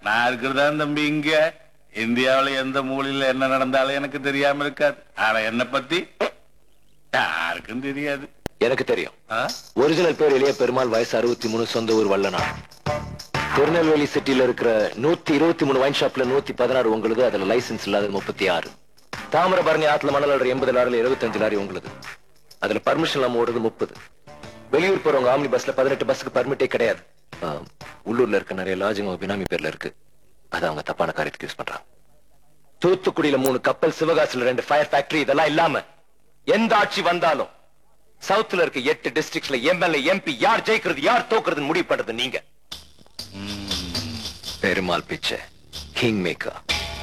நான் இருக்கிறதா தம்பி இங்க இந்தியாவுல எந்த மூலையில என்ன நடந்தாலும் எனக்கு தெரியாம இருக்காது ஆனா என்ன பத்தி யாருக்கும் தெரியாது எனக்கு தெரியும் ஆ? ஒரிஜினல் பேர் இளைய பெருமாள் வயசு அறுபத்தி மூணு சொந்த ஊர் வல்லநாடு திருநெல்வேலி சிட்டில இருக்கிற நூத்தி இருபத்தி மூணு வைன் ஷாப்ல நூத்தி பதினாறு உங்களுது அதுல லைசென்ஸ் இல்லாத முப்பத்தி ஆறு தாமிரபரணி ஆத்துல மணல் அல்ற எண்பது லாரில இருபத்தஞ்சு லாரி உங்களுது அதுல பர்மிஷன் இல்லாம ஓடுறது முப்பது வெளியூர் போறவங்க ஆம்னி பஸ்ல பதினெட்டு பஸ்ஸுக்கு பர்மிட்டே கிடையாது ஆ, உள்ளூர்ல இருக்க நிறைய லாட்ஜிங் அவங்க பினாமி பேர்ல இருக்கு அது அவங்க தப்பான காரியத்துக்கு யூஸ் பண்றாங்க தூத்துக்குடியில மூணு கப்பல் சிவகாசில ரெண்டு ஃபயர் ஃபேக்டரி இதெல்லாம் இல்லாம எந்த ஆட்சி வந்தாலும் சவுத்ல இருக்க எட்டு டிஸ்ட்ரிக்ட்ஸ்ல எம்எல்ஏ எம்பி யார் ஜெயிக்கிறது யார் தோக்குறது முடிவு பண்றது நீங்க பெருமாள் பிச்சை கிங் மேக்கர்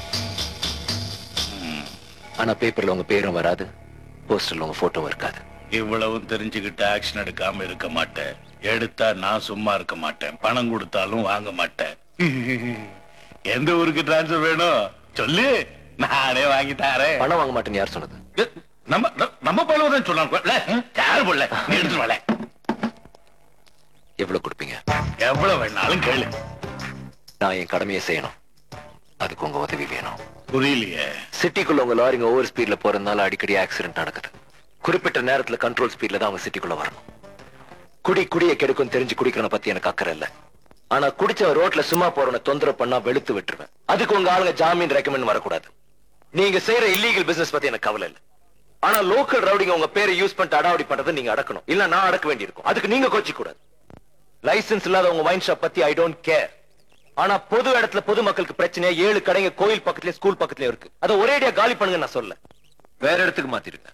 ஆனா பேப்பர்ல உங்க பேரும் வராது போஸ்டர்ல உங்க போட்டோவும் இருக்காது இவ்வளவும் தெரிஞ்சுக்கிட்டு ஆக்ஷன் எடுக்காம இருக்க மாட்டேன் எடுத்தா நான் சும்மா இருக்க மாட்டேன் பணம் கொடுத்தாலும் வாங்க மாட்டேன் எந்த ஊருக்கு டிரான்ஸ்ஃபர் வேணும் சொல்லு நானே வாங்கி தாரேன் பணம் வாங்க மாட்டேன்னு யார் சொன்னது ஏ, நம்ம நம்ம- நம்ம பழுவதான் சொன்னாங்க யாரு போல நீ எடுத்துட்டு வரல எவ்வளவு கொடுப்பீங்க எவ்வளவு வேணாலும் கேளு நான் என் கடமையை செய்யணும் அதுக்கு உங்க உதவி வேணும் புரியலையே சிட்டிக்குள்ள உங்க லாரிங்க ஓவர் ஸ்பீட்ல போறதுனால அடிக்கடி ஆக்சிடென்ட் நடக்குது குறிப்பிட்ட நேரத்துல கண்ட்ரோல் ஸ்பீட்ல தான் அவங்க சிட்டிக்குள்ள வரணும் குடி குடிய கெடுக்கும் தெரிஞ்சு குடிக்கிறவன பத்தி எனக்கு அக்கறை இல்ல ஆனா குடிச்ச ரோட்ல சும்மா போறவன தொந்தரவு பண்ணா வெளுத்து விட்டுருவேன் அதுக்கு உங்க ஆளுங்க ஜாமீன் ரெக்கமெண்ட் வரக்கூடாது நீங்க செய்யற இல்லீகல் பிசினஸ் பத்தி எனக்கு கவலை இல்ல ஆனா லோக்கல் ரவுடிங்க உங்க பேரை யூஸ் பண்ணிட்டு அடாவடி பண்றதை நீங்க அடக்கணும் இல்ல நான் அடக்க வேண்டியிருக்கும் அதுக்கு நீங்க கோச்சிக்க கூடாது லைசென்ஸ் இல்லாத உங்க வைன் ஷாப் பத்தி ஐ டோன்ட் கேர் ஆனா பொது இடத்துல பொதுமக்களுக்கு பிரச்சனை ஏழு கடைங்க கோயில் பக்கத்துலயும் ஸ்கூல் பக்கத்துலயும் இருக்கு அதை ஒரேடியா காலி பண்ணுங்க நான் சொல்ல வேற இடத்துக்கு மாத்திருங்க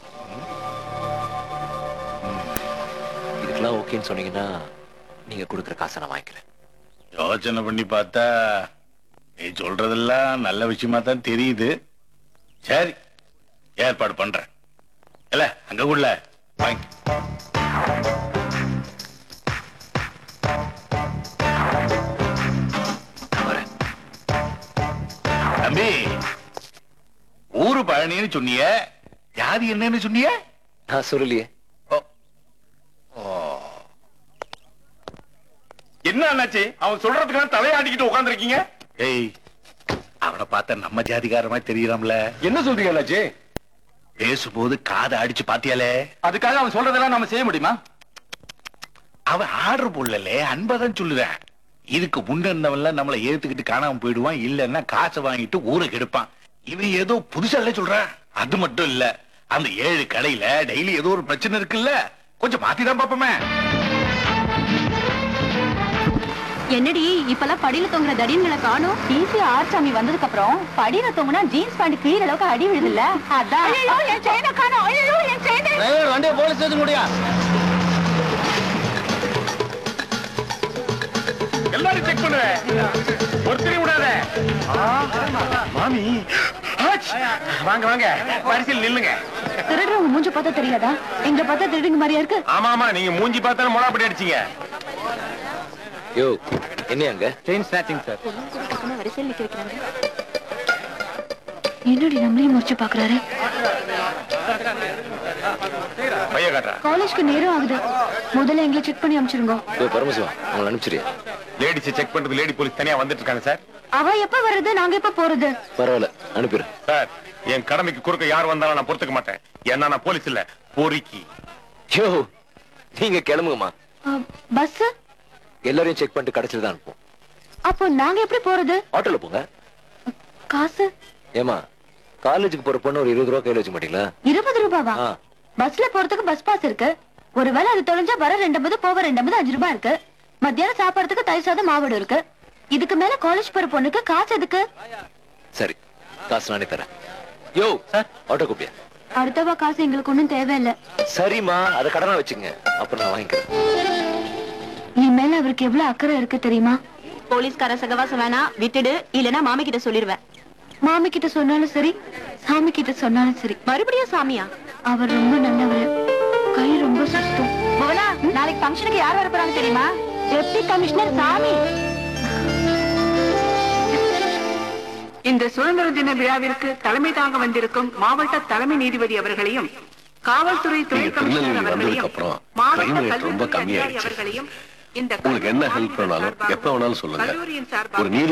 இதுக்கெல்லாம் ஓகேன்னு சொன்னீங்கன்னா நீங்க கொடுக்குற காசை நான் வாங்கிக்கிறேன் யோசனை பண்ணி பார்த்தா நீ சொல்றதெல்லாம் நல்ல விஷயமா தான் தெரியுது சரி ஏற்பாடு பண்றேன் இல்ல அங்க உள்ள வாங்கி நான் வரேன் தம்பி ஊரு பழனின்னு சொன்னிய ஜாதி என்னன்னு சொன்னிய நான் சொல்லலையே என்ன அண்ணாச்சி அவன் சொல்றதுக்கு தலையாடிக்கிட்டு உட்காந்துருக்கீங்க ஏய் அவனை பார்த்தா நம்ம ஜாதிகார மாதிரி தெரியறாம்ல என்ன சொல்றீங்க அண்ணாச்சி பேசும்போது காதை அடிச்சு பாத்தியாலே அதுக்காக அவன் சொல்றதெல்லாம் நம்ம செய்ய முடியுமா அவன் ஆர்டர் போடலே அன்பதான் சொல்லுறேன் இதுக்கு முன்ன இருந்தவன்ல நம்மளை ஏத்துக்கிட்டு காணாம போயிடுவான் இல்லன்னா காசை வாங்கிட்டு ஊரை கெடுப்பான் இவன் ஏதோ புதுசா இல்ல சொல்றான் அது மட்டும் இல்ல அந்த ஏழு கடையில டெய்லி ஏதோ ஒரு பிரச்சனை இருக்குல்ல கொஞ்சம் மாத்தி தான் பாப்போமே என்னடி இப்பெல்லாம் படியில தொங்குற தடியன்களை காணும் டிசி ஆர்சாமி வந்ததுக்கு அப்புறம் படியில தொங்குனா ஜீன்ஸ் பேண்ட் கீழ அளவுக்கு அடி விழுதுல்ல அதான் ஐயோ என் செயினை காணோம் ஐயோ என் செயினை வண்டியை போலீஸ் ஸ்டேஷன் முடியா எல்லாரும் செக் பண்ணுவேன் ஒருத்தரையும் விடாத மாமி ஆச். வாங்க வாங்க வரிசையில் நில்லுங்க திருடுறவங்க மூஞ்ச பார்த்தா தெரியாதா எங்க பார்த்தா திருடுங்க மாதிரியா இருக்கு ஆமா ஆமா நீங்க மூஞ்சி பார்த்தாலும் மொளாப்படி அடிச்சீங்க யோ என்ன அங்க செயின் ஸ்நாச்சிங் சார் வரிசையில் நிக்க வைக்கிறாங்க என்னடி நம்மளையும் முடிச்சு பாக்குறாரு பைய காட்டுறா காலேஜ்க்கு நேரம் ஆகுது முதல்ல எங்களை செக் பண்ணி அனுப்பிச்சிருங்க யோ பரமசிவம் உங்களை அனுப்பிச்சிரியா லேடிஸ் செக் பண்றது லேடி போலீஸ் தனியா வந்துட்டு இருக்காங்க சார் அவ எப்ப வர்றது நாங்க எப்ப போறது பரவாயில்ல அனுப்பிடுறேன் சார் என் கடமைக்கு குறுக்க யார் வந்தாலும் நான் பொறுத்துக்க மாட்டேன் ஏன்னா நான் போலீஸ் இல்ல பொறுக்கி யோ நீங்க கிளம்புங்கம்மா பஸ் எல்லாரையும் செக் பண்ணிட்டு கடைசியில் தான் அனுப்புவோம் அப்போ நாங்க எப்படி போறது ஆட்டோல போங்க காசு ஏமா காலேஜுக்கு போற பொண்ணு ஒரு இருபது ரூபா கையில வச்சுக்க மாட்டீங்களா இருபது ரூபாவா ஆ. பஸ்ல போறதுக்கு பஸ் பாஸ் இருக்கு ஒருவேளை அது தொலைஞ்சா வர ரெண்டு போக ரெண்டு அஞ்சு ரூபாய் இருக்கு மத்தியானம் சாப்பிடறதுக்கு தயிர் சாதம் மாவடு இருக்கு இதுக்கு மேல காலேஜ் போற பொண்ணுக்கு காசு எதுக்கு சரி காசு நானே தரேன் யோ ஆட்டோ கூப்பியா அடுத்தவா காசு எங்களுக்கு ஒண்ணும் தேவையில்ல சரிம்மா அதை கடனா வச்சுங்க அப்புறம் நான் வாங்கிக்கிறேன் என் மேல அவருக்கு எவ்வளவு அக்கறை இருக்கு தெரியுமா போலீஸ்கார சகவாசம் வேணா விட்டுடு இல்லனா மாமி கிட்ட சொல்லிருவேன் மாமி கிட்ட சொன்னாலும் சரி சாமி கிட்ட சொன்னாலும் சரி மறுபடியும் சாமியா அவர் ரொம்ப நல்லவர் கை ரொம்ப சுத்தம் புவனா நாளைக்கு ஃபங்க்ஷனுக்கு யார் வர போறாங்க தெரியுமா டெப்டி கமிஷனர் சாமி இந்த சுதந்திர தின விழாவிற்கு தலைமை தாங்க வந்திருக்கும் மாவட்ட தலைமை நீதிபதி அவர்களையும் காவல்துறை துணை நீங்க கமிஷனர் திருநெல்வேலி அவர்களையும் வந்ததுக்கு அப்புறம் மாவட்ட crime rate ரொம்ப கல்வித்துறை அதிகாரி கம்மியாயிடுச்சு. அவர்களையும் இந்த உங்களுக்கு என்ன கல்லூரி ஹெல்ப் வேணாலும் சார்பாக, எப்ப வேணாலும் சொல்லுங்க கல்லூரியின் சார்பாக ஒரு நீதி